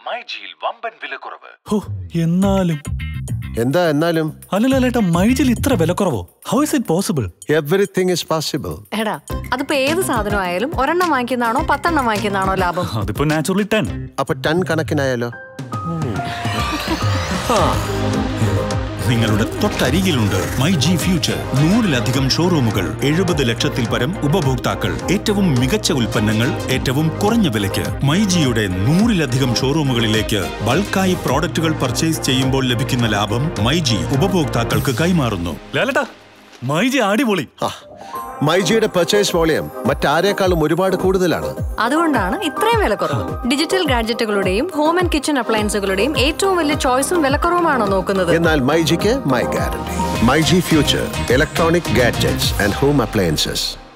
മൈജിയിൽ വമ്പൻ വിലക്കുറവ് ഹോ എന്നാലും എന്താ എന്നാലും അല്ലല്ലേട്ടാ മൈജിൽ ഇത്ര വിലക്കുറവോ how is it possible everything is possible എടാ അതിപ്പോ ഏത് സാധനം ആയാലും ഒരെണ്ണം വാങ്ങിക്കുന്നതാണോ പത്തെണ്ണം വാങ്ങിക്കുന്നതാണോ ലാഭം അതിപ്പോ നാച്ചുറലി ടെൻ അപ്പൊ ടൺ കണക്കിനായാലോ നിങ്ങളുടെ തൊട്ടരികിലുണ്ട് മൈ ജി ഫ്യൂച്ചർ നൂറിലധികം ഷോറൂമുകൾ എഴുപത് ലക്ഷത്തിൽ പരം ഉപഭോക്താക്കൾ ഏറ്റവും മികച്ച ഉൽപ്പന്നങ്ങൾ ഏറ്റവും കുറഞ്ഞ വിലയ്ക്ക് മൈ ജിയുടെ നൂറിലധികം ഷോറൂമുകളിലേക്ക് ബൾക്കായി പ്രോഡക്റ്റുകൾ പർച്ചേസ് ചെയ്യുമ്പോൾ ലഭിക്കുന്ന ലാഭം മൈ ജി ഉപഭോക്താക്കൾക്ക് കൈമാറുന്നു ലാലേട്ടാ മൈജി അടിപൊളി ആ മൈജിയുടെ പർച്ചേസ് വോളിയം മറ്റാരേക്കാളും ഒരുപാട് കൂടുതലാണ് അതുകൊണ്ടാണ് ഇത്രയും വിലക്കുറവ് ഡിജിറ്റൽ ഗാഡ്ജറ്റുകളുടെയും ഹോം ആൻഡ് കിച്ചൺ അപ്ലയൻസുകളുടെയും ഏറ്റവും വലിയ ചോയ്സും വിലക്കുറവുമാണോ നോക്കുന്നത് എന്നാൽ മൈജിക്ക് my guarantee myG future electronic gadgets and home appliances